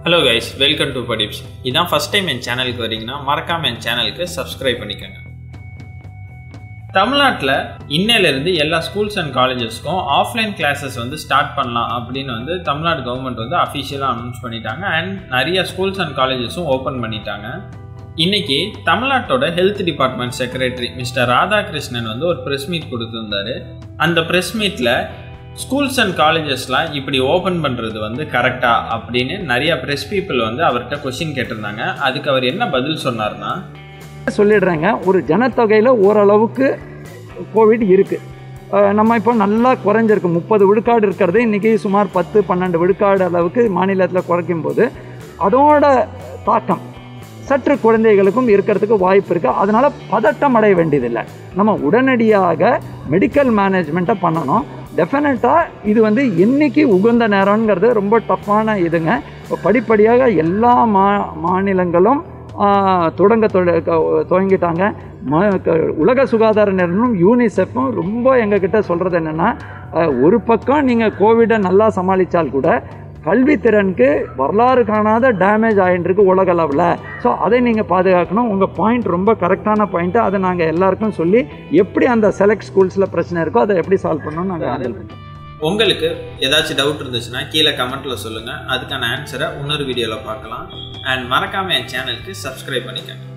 hello guys welcome to படிப்ஸ் இதான் first time என் சேனலுக்கு வரீங்கன்னா மறக்காம என் சேனலுக்கு சப்ஸ்கிரைப் பண்ணிக்கோங்க தமிழ்நாட்டில் இன்னையிலேருந்து எல்லா ஸ்கூல்ஸ் அண்ட் காலேஜஸ்க்கும் ஆஃப்லைன் கிளாஸஸ் வந்து ஸ்டார்ட் பண்ணலாம் அப்படின்னு வந்து தமிழ்நாடு கவர்மெண்ட் வந்து அஃபிஷியலாக அனௌன்ஸ் பண்ணிட்டாங்க அண்ட் நிறைய ஸ்கூல்ஸ் அண்ட் காலேஜஸும் ஓப்பன் பண்ணிட்டாங்க இன்னைக்கு தமிழ்நாட்டோட health department secretary mister Radhakrishnan வந்து ஒரு ப்ரெஸ் மீட் கொடுத்துருந்தாரு அந்த ப்ரெஸ் மீட்டில் ஸ்கூல்ஸ் அண்ட் காலேஜஸ்லாம் இப்படி ஓப்பன் பண்ணுறது வந்து கரெக்டா அப்படின்னு நிறைய ப்ரெஸ் பீப்புள் வந்து அவர்கிட்ட கொஷின் கேட்டிருந்தாங்க அதுக்கு அவர் என்ன பதில் சொன்னார்னா சொல்லிடுறேங்க ஒரு ஜனத்தொகையில் ஓரளவுக்கு கோவிட் இருக்குது நம்ம இப்போ நல்லா குறைஞ்சிருக்கு முப்பது விழுக்காடு இருக்கிறது இன்றைக்கி சுமார் பத்து பன்னெண்டு விழுக்காடு அளவுக்கு மாநிலத்தில் குறைக்கும் போது அதோட தாக்கம் சற்று குழந்தைகளுக்கும் இருக்கிறதுக்கு வாய்ப்பு இருக்குது அதனால் பதட்டம் அடைய வேண்டியதில்லை நம்ம உடனடியாக மெடிக்கல் மேனேஜ்மெண்ட்டை பண்ணணும் டெஃபினட்டாக இது வந்து என்னைக்கு உகந்த நேரங்கிறது ரொம்ப டஃப்பான இதுங்க இப்போ படிப்படியாக எல்லா மா மாநிலங்களும் ஆஹ், தொடங்க தொட- க- துவங்கிட்டாங்க ம க- உலக சுகாதார நிறுவனம் யூனிசெஃப்பும் ரொம்ப எங்ககிட்ட சொல்கிறது என்னென்னா ஒரு பக்கம் நீங்கள் கோவிடை நல்லா சமாளித்தால் கூட கல்வித்திறனுக்கு வரலாறு காணாத டேமேஜ் ஆகிட்டுருக்கு உலக அளவில் ஸோ அதை நீங்கள் பாதுகாக்கணும் உங்கள் பாயிண்ட் ரொம்ப கரெக்டான பாயிண்ட்டு அதை நாங்கள் எல்லாருக்கும் சொல்லி எப்படி அந்த செலக்ட் ஸ்கூல்ஸில் பிரச்சனை இருக்கோ அதை எப்படி சால்வ் பண்ணணும்னு நாங்கள் ஹேண்டில் பண்ணுறோம் உங்களுக்கு ஏதாச்சும் டவுட் இருந்துச்சுன்னா கீழே கமெண்ட்டில் சொல்லுங்கள் அதுக்கான ஆன்சரை இன்னொரு வீடியோவில் பார்க்கலாம் அண்ட் மறக்காமல் என் சேனலுக்கு சப்ஸ்கிரைப் பண்ணிக்கோங்க